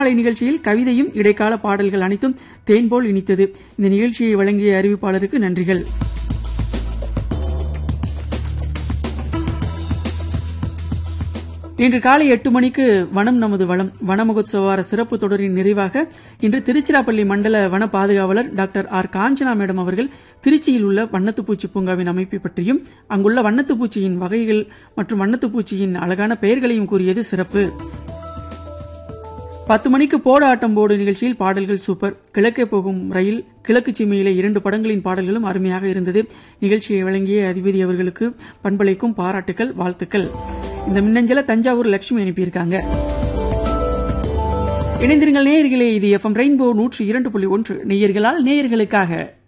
மாலை நிகழ்ச்சியில் கவிதையும் இடைக்கால பாடல்கள் அனைத்தும் தேன்போல் இனித்தது இந்த நிகழ்ச்சியை வழங்கிய அறிவிப்பாளருக்கு நன்றிகள் இன்று காலை எட்டு மணிக்கு வனம் நமது வளம் வன மகோத்சவார சிறப்பு தொடரின் நிறைவாக இன்று திருச்சிராப்பள்ளி மண்டல வன பாதுகாவலர் டாக்டர் ஆர் காஞ்சனா மேடம் அவர்கள் திருச்சியில் உள்ள வண்ணத்துப்பூச்சி பூங்காவின் அமைப்பை பற்றியும் அங்குள்ள வண்ணத்துப்பூச்சியின் வகைகள் மற்றும் வண்ணத்துப்பூச்சியின் அழகான பெயர்களையும் கூறியது சிறப்பு பத்து மணிக்கு போட ஆட்டம் போடு நிகழ்ச்சியில் பாடல்கள் சூப்பர் கிழக்கே போகும் ரயில் கிழக்கு சீமையிலே இரண்டு படங்களின் பாடல்களும் அருமையாக இருந்தது நிகழ்ச்சியை வழங்கிய அதிபதி அவர்களுக்கு பண்பளிக்கும் பாராட்டுகள் வாழ்த்துக்கள் இந்த மின்னஞ்சல தஞ்சாவூர் லட்சுமி அனுப்பியிருக்காங்க இணைந்திருங்கள் நேயர்களே இது எஃப்எம் ரெயின்போ நூற்றி இரண்டு புள்ளி ஒன்று நேயர்களால் நேயர்களுக்காக